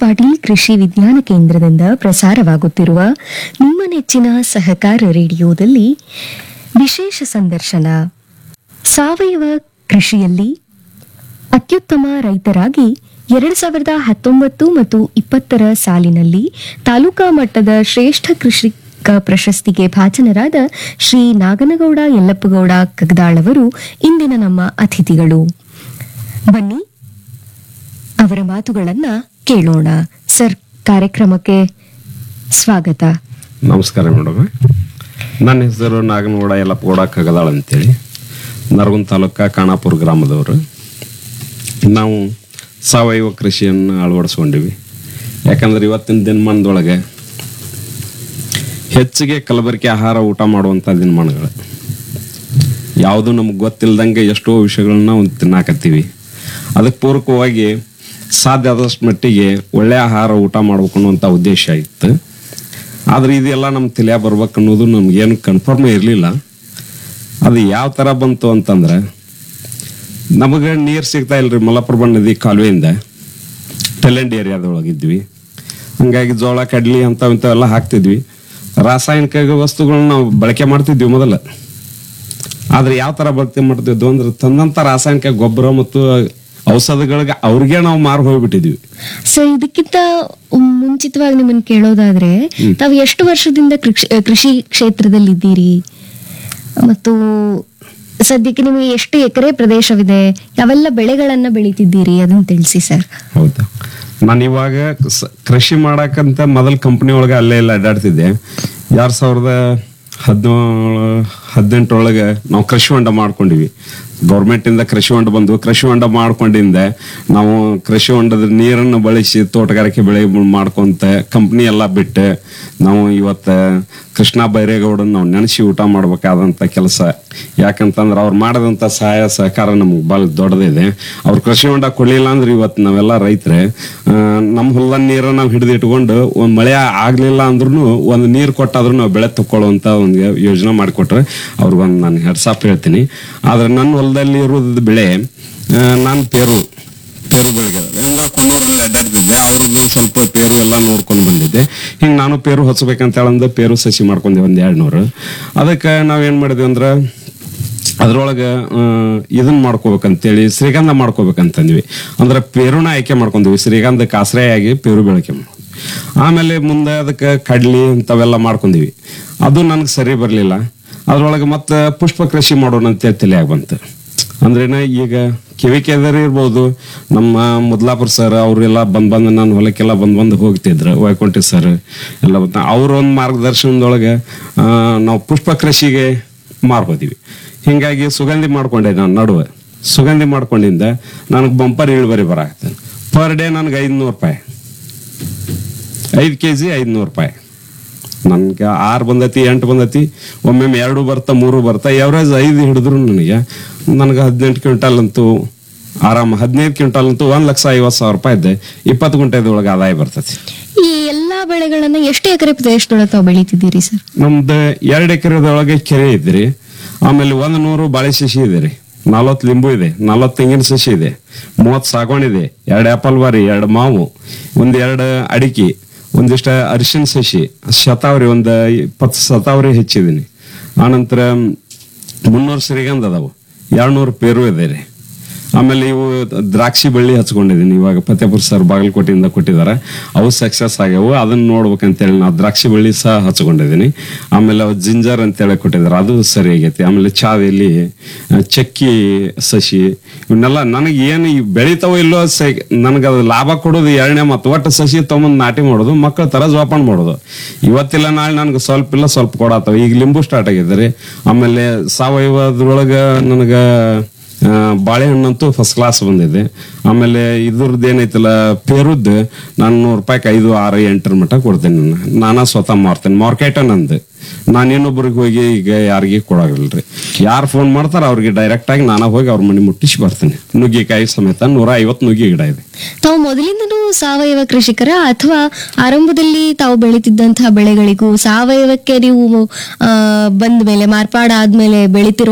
ಪಾಟೀಲ್ ಕೃಷಿ ವಿಜ್ಞಾನ ಕೇಂದ್ರದಿಂದ ಪ್ರಸಾರವಾಗುತ್ತಿರುವ ನಿಮ್ಮ ನೆಚ್ಚಿನ ಸಹಕಾರ ರೇಡಿಯೋದಲ್ಲಿ ವಿಶೇಷ ಸಂದರ್ಶನ ಸಾವಯವ ಕೃಷಿಯಲ್ಲಿ ಅತ್ಯುತ್ತಮ ರೈತರಾಗಿ ಎರಡು ಸಾವಿರದ ಹತ್ತೊಂಬತ್ತು ಮತ್ತು ಇಪ್ಪತ್ತರ ಸಾಲಿನಲ್ಲಿ ತಾಲೂಕಾ ಮಟ್ಟದ ಶ್ರೇಷ್ಠ ಕೃಷಿಕ ಪ್ರಶಸ್ತಿಗೆ ಭಾಜನರಾದ ಶ್ರೀ ನಾಗನಗೌಡ ಯಲ್ಲಪ್ಪಗೌಡ ಕಗದಾಳ್ ಅವರು ಇಂದಿನ ನಮ್ಮ ಅತಿಥಿಗಳು ಬನ್ನಿ ಅವರ ಮಾತುಗಳನ್ನ ಕೇಳೋಣ ಸರ್ ಕಾರ್ಯಕ್ರಮಕ್ಕೆ ಸ್ವಾಗತ ನಮಸ್ಕಾರ ಮೇಡಮ್ ನನ್ನ ಹೆಸರು ನಾಗನಗೌಡ ಯಲ್ಲಪ್ಪಗೌಡ ಕಗದಾಳ್ ಅಂತೇಳಿ ನರಗುಂದ ತಾಲೂಕ ಖಾನಾಪುರ ಗ್ರಾಮದವರು ನಾವು ಸಾವಯವ ಕೃಷಿಯನ್ನು ಅಳವಡಿಸ್ಕೊಂಡಿವಿ ಯಾಕಂದ್ರೆ ಇವತ್ತಿನ ದಿನಮಾನದೊಳಗೆ ಹೆಚ್ಚಿಗೆ ಕಲಬೆರಕೆ ಆಹಾರ ಊಟ ಮಾಡುವಂಥ ದಿನಮಾನಗಳು ಯಾವುದು ನಮ್ಗೆ ಗೊತ್ತಿಲ್ಲದಂಗೆ ಎಷ್ಟೋ ವಿಷಯಗಳನ್ನ ನಾವು ತಿನ್ನಾಕತ್ತೀವಿ ಅದಕ್ಕೆ ಪೂರಕವಾಗಿ ಸಾಧ್ಯ ಆದಷ್ಟು ಮಟ್ಟಿಗೆ ಒಳ್ಳೆ ಆಹಾರ ಊಟ ಮಾಡ್ಬೇಕು ಅನ್ನುವಂಥ ಉದ್ದೇಶ ಇತ್ತು ಆದ್ರೆ ಇದೆಲ್ಲ ನಮ್ಮ ತಲೆಯ ಬರ್ಬೇಕು ಅನ್ನೋದು ನಮ್ಗೇನು ಕನ್ಫರ್ಮ್ ಇರಲಿಲ್ಲ ಅದು ಯಾವ ಥರ ಬಂತು ಅಂತಂದ್ರೆ ನಮಗೆ ನೀರು ಸಿಗ್ತಾ ಇಲ್ರಿ ಮಲಪ್ರಭಾ ನದಿ ಕಾಲುವೆಯಿಂದ ಟೆಲೆಂಡ್ ಏರಿಯಾದೊಳಗಿದ್ವಿ ಹಂಗಾಗಿ ಜೋಳ ಕಡ್ಲಿ ಅಂತ ಇಂಥವೆಲ್ಲ ಹಾಕ್ತಿದ್ವಿ ರಾಸಾಯನಿಕ ವಸ್ತುಗಳನ್ನ ನಾವು ಬಳಕೆ ಮಾಡ್ತಿದ್ವಿ ಮೊದಲ ಆದ್ರೆ ಯಾವ ತರ ಬಳಕೆ ಮಾಡ್ತಿದ್ವು ಅಂದ್ರೆ ತಂದಂತ ರಾಸಾಯನಿಕ ಗೊಬ್ಬರ ಮತ್ತು ಔಷಧಗಳಿಗೆ ಅವ್ರಿಗೆ ನಾವು ಮಾರು ಹೋಗ್ಬಿಟ್ಟಿದ್ವಿ ಸರ್ ಇದಕ್ಕಿಂತ ಮುಂಚಿತವಾಗಿ ನಿಮ್ಮನ್ನ ಕೇಳೋದಾದ್ರೆ ತಾವು ಎಷ್ಟು ವರ್ಷದಿಂದ ಕೃಷಿ ಕೃಷಿ ಕ್ಷೇತ್ರದಲ್ಲಿದ್ದೀರಿ ಮತ್ತು ಸದ್ಯಕ್ಕೆ ನಿಮಗೆ ಎಷ್ಟು ಎಕರೆ ಪ್ರದೇಶವಿದೆ ಯಾವೆಲ್ಲ ಬೆಳೆಗಳನ್ನ ಬೆಳೀತಿದ್ದೀರಿ ಅದನ್ನ ತಿಳಿಸಿ ಸರ್ ಹೌದಾ ನಾನು ಇವಾಗ ಸ- ಕೃಷಿ ಮಾಡಕ್ಕಂತ ಮೊದಲ ಕಂಪ್ನಿ ಒಳಗೆ ಅಲ್ಲೇ ಎಲ್ಲ ಅಡ್ಡಾಡ್ತಿದ್ದೆ ಎರಡ್ ಸಾವಿರದ ಹದಿನೇಳು ಹದಿನೆಂಟರೊಳಗೆ ನಾವು ಕೃಷಿ ಹೊಂಡ ಮಾಡ್ಕೊಂಡಿವಿ ಗೌರ್ಮೆಂಟ್ ಇಂದ ಕೃಷಿ ಹೊಂಡ ಬಂದು ಕೃಷಿ ಹೊಂಡ ಮಾಡ್ಕೊಂಡಿಂದ ನಾವು ಕೃಷಿ ಹೊಂಡದ ನೀರನ್ನು ಬಳಸಿ ತೋಟಗಾರಿಕೆ ಬೆಳೆ ಮಾಡ್ಕೊಂತ ಕಂಪ್ನಿ ಎಲ್ಲ ಬಿಟ್ಟು ನಾವು ಇವತ್ತ ಕೃಷ್ಣ ಬೈರೇಗೌಡನ್ ನಾವು ನೆನೆಸಿ ಊಟ ಮಾಡ್ಬೇಕಾದಂತ ಕೆಲಸ ಯಾಕಂತಂದ್ರೆ ಅವ್ರು ಮಾಡಿದಂತ ಸಹಾಯ ಸಹಕಾರ ನಮ್ಗೆ ಭಾಳ ದೊಡ್ಡದಿದೆ ಅವ್ರು ಕೃಷಿ ಹೊಂಡ ಕೊಡ್ಲಿಲ್ಲ ಅಂದ್ರೆ ಇವತ್ತು ನಾವೆಲ್ಲ ರೈತರೆ ನಮ್ಮ ಹೊಲದ ನೀರ ನಾವು ಹಿಡಿದು ಇಟ್ಕೊಂಡು ಒಂದ್ ಮಳೆ ಆಗ್ಲಿಲ್ಲ ಅಂದ್ರೂ ಒಂದು ನೀರು ಕೊಟ್ಟಾದ್ರೂ ನಾವು ಬೆಳೆ ತಕ್ಕೊಳ್ಳುವಂತ ಒಂದು ಯೋಜನೆ ಮಾಡಿಕೊಟ್ರೆ ಅವ್ರಿಗೊಂದು ನಾನು ಹೆಡ್ಸಾಪ್ ಹೇಳ್ತೀನಿ ಆದ್ರೆ ನನ್ನ ಹೊಲದಲ್ಲಿ ಇರೋದು ಬೆಳೆ ನಾನು ಪೇರು ಪೇರು ಬೆಳೆಗೆ ಹಂಗ ಕೊಣ್ಣೂರಲ್ಲಿ ಅಡ್ಡಾಡ್ತಿದ್ದೆ ಅವ್ರದ್ದು ಸ್ವಲ್ಪ ಪೇರು ಎಲ್ಲ ನೋಡ್ಕೊಂಡು ಬಂದಿದ್ದೆ ಹಿಂಗೆ ನಾನು ಪೇರು ಹಚ್ಬೇಕಂತ ಹೇಳಂದ ಪೇರು ಸಸಿ ಮಾಡ್ಕೊಂಡೆ ಒಂದ್ ಎರಡ್ ನೂರು ಅದಕ್ಕೆ ನಾವೇನ್ ಮಾಡಿದ್ವಿ ಅಂದ್ರೆ ಅದ್ರೊಳಗೆ ಇದನ್ನ ಮಾಡ್ಕೋಬೇಕಂತೇಳಿ ಶ್ರೀಗಂಧ ಮಾಡ್ಕೋಬೇಕಂತಂದ್ವಿ ಅಂದ್ರೆ ಪೇರುನ ಆಯ್ಕೆ ಮಾಡ್ಕೊಂಡ್ವಿ ಶ್ರೀಗಂಧಕ್ಕೆ ಆಶ್ರಯಾಗಿ ಪೇರು ಬೆಳಕೆ ಮಾಡ್ಕೊಂಡ್ವಿ ಆಮೇಲೆ ಮುಂದೆ ಅದಕ್ಕೆ ಕಡ್ಲಿ ಇಂಥವೆಲ್ಲ ಮಾಡ್ಕೊಂಡ್ವಿ ಅದು ನನಗೆ ಸರಿ ಬರಲಿಲ್ಲ ಅದ್ರೊಳಗೆ ಮತ್ತೆ ಪುಷ್ಪ ಕೃಷಿ ಮಾಡೋಣ ಅಂತ ತಲೆಯಾಗ ಬಂತು ಅಂದ್ರೇನ ಈಗ ಕಿವಿ ಕೆದರಿ ಇರ್ಬೋದು ನಮ್ಮ ಮುದ್ಲಾಪುರ ಸರ್ ಅವರೆಲ್ಲ ಬಂದ್ ಬಂದು ನಾನು ಹೊಲಕ್ಕೆಲ್ಲ ಬಂದ್ ಬಂದು ಹೋಗ್ತಿದ್ರು ವೈಕುಂಠಿ ಸರ್ ಎಲ್ಲ ಬಂದ ಅವ್ರ ಒಂದು ಮಾರ್ಗದರ್ಶನದೊಳಗೆ ಆ, ನಾವು ಪುಷ್ಪ ಕೃಷಿಗೆ ಮಾರ್ಬೋದಿವಿ ಹಿಂಗಾಗಿ ಸುಗಂಧಿ ಮಾಡ್ಕೊಂಡೆ ನಾನು ನಡುವೆ ಸುಗಂಧಿ ಮಾಡ್ಕೊಂಡಿಂದ ನನಗೆ ಬಂಪರ್ ಇಳುವರಿ ಬರಾಕತ್ತೆ ಪರ್ ಡೇ ನನಗೆ ಐದುನೂರು ರೂಪಾಯಿ ಐದು ಕೆ ಜಿ ಐದುನೂರು ರೂಪಾಯಿ ನನ್ಗೆ ಆರು ಬಂದತಿ ಎಂಟು ಬಂದತಿ ಒಮ್ಮೊಮ್ಮೆ ಎರಡು ಬರ್ತಾ ಮೂರು ಬರ್ತಾ ಎವರೇಜ್ ಐದು ಹಿಡಿದ್ರು ನನಗೆ ನನಗೆ ಹದಿನೆಂಟು ಕ್ವಿಂಟಲ್ ಅಂತೂ ಆರಾಮ ಹದಿನೈದು ಕ್ವಿಂಟಲ್ ಅಂತೂ ಒಂದ್ ಲಕ್ಷ ಐವತ್ತು ಸಾವಿರ ರೂಪಾಯಿ ಇದ್ದೆ ಇಪ್ಪತ್ತು ಗುಂಟೆದೊಳಗೆ ಆದಾಯ ಬರ್ತೈತಿ ಈ ಎಲ್ಲಾ ಬೆಳೆಗಳನ್ನ ಎಷ್ಟು ಎಕರೆ ಪ್ರದೇಶದೊಳಗೆ ತಾವು ಬೆಳೀತಿದ್ದೀರಿ ಸರ್ ನಮ್ದು ಎರಡು ಎಕರೆದೊಳಗೆ ಕೆರೆ ಇದ್ರಿ ಆಮೇಲೆ ಒಂದು ನೂರು ಬಾಳೆ ಸಸಿ ಇದೆ ರೀ ನಲವತ್ತು ಲಿಂಬು ಇದೆ ನಲವತ್ತು ತೆಂಗಿನ ಸಸಿ ಇದೆ ಮೂವತ್ತು ಸಾಗವಾನ್ ಇದೆ ಎರಡು ಆಪಲ್ ಬಾರಿ ಎರಡು ಮಾವು ಒಂದ್ ಎರಡು ಅಡಿಕೆ ಒಂದಿಷ್ಟ ಅರಿಶಿನ ಸಸಿ ಶತಾವರಿ ಒಂದು ಇಪ್ಪತ್ತು ಶತಾವರಿ ಹೆಚ್ಚಿದ್ದೀನಿ ಆನಂತರ ಮುನ್ನೂರು ಶ್ರೀಗಂಧ ಅದಾವು ಎರಡ್ನೂರು ಪೇರು ಇದೆ ರೀ ಆಮೇಲೆ ಇವು ದ್ರಾಕ್ಷಿ ಬಳ್ಳಿ ಹಚ್ಕೊಂಡಿದ್ದೀನಿ ಇವಾಗ ಫತೇಪುರ ಸರ್ ಬಾಗಲಕೋಟೆಯಿಂದ ಕೊಟ್ಟಿದ್ದಾರೆ ಅವು ಸಕ್ಸಸ್ ಆಗ್ಯಾವು ಅದನ್ನ ನೋಡ್ಬೇಕಂತೇಳಿ ನಾವು ದ್ರಾಕ್ಷಿ ಬಳ್ಳಿ ಸಹ ಹಚ್ಕೊಂಡಿದ್ದೀನಿ ಆಮೇಲೆ ಅವು ಜಿಂಜರ್ ಅಂತೇಳಿ ಕೊಟ್ಟಿದ್ದಾರೆ ಅದು ಸರಿ ಆಗೈತಿ ಆಮೇಲೆ ಚಾವೆಲಿ ಆ, ಚಕ್ಕಿ ಸಸಿ ಇವನ್ನೆಲ್ಲ ನನಗೆ ಏನು ಈ ಬೆಳಿತಾವೋ ಇಲ್ಲೋ ನನಗೆ ಅದು ಲಾಭ ಕೊಡೋದು ಎರಡನೇ ಮತ್ತು ಒಟ್ಟು ಸಸಿ ತೊಗೊಂಬಂದು ನಾಟಿ ಮಾಡೋದು ಮಕ್ಕಳ ತರ ಜೋಪಾನ ಮಾಡೋದು ಇವತ್ತಿಲ್ಲ ನಾಳೆ ನನಗೆ ಸ್ವಲ್ಪ ಇಲ್ಲ ಸ್ವಲ್ಪ ಕೊಡತ್ತವ ಈಗ ಲಿಂಬು ಸ್ಟಾರ್ಟ್ ಆಗಿದ್ದಾರೆ ಆಮೇಲೆ ಸಾವಯವದ್ರೊಳಗೆ ನನಗೆ ಆ, ಬಾಳೆಹಣ್ಣಂತೂ ಫಸ್ಟ್ ಕ್ಲಾಸ್ ಬಂದಿದೆ ಆಮೇಲೆ ಇದ್ರದ್ದು ಏನೈತಲ್ಲ ಪೇರುದ್ದು ನಾನು ನೂರು ರೂಪಾಯಿಗೆ ಐದು ಆರು ಎಂಟರ ಮಟ್ಟ ಕೊಡ್ತೇನೆ ನಾನು ನಾನಾ ಸ್ವತಃ ಮಾರ್ತೇನೆ ಮಾರ್ಕೆಟ ನಂದು ನಾನು ಇನ್ನೊಬ್ರಿಗೆ ಹೋಗಿ ಈಗ ಯಾರಿಗೆ ಕೊಡೋಗಿಲ್ರಿ ಯಾರು ಫೋನ್ ಮಾಡ್ತಾರ ಅವ್ರಿಗೆ ಡೈರೆಕ್ಟ್ ಆಗಿ ನಾನ ಹೋಗಿ ಅವ್ರ ಮನೆ ಮುಟ್ಟಿಸಿ ಬರ್ತೇನೆ ನುಗ್ಗಿಕಾಯಿ ಸಮೇತ ನೂರ ಐವತ್ತು ನುಗ್ಗಿ ಗಿಡ ಇದೆ ತಾವು ಮೊದಲಿಂದನೂ ಸಾವಯವ ಕೃಷಿಕರ ಅಥವಾ ಆರಂಭದಲ್ಲಿ ತಾವು ಬೆಳೀತಿದ್ದಂತಹ ಬೆಳೆಗಳಿಗೂ ಸಾವಯವಕ್ಕೆ ನೀವು ಆ, ಬಂದ ಮೇಲೆ ಮಾರ್ಪಾಡಾದ್ಮೇಲೆ ಬೆಳಿತಿರೋ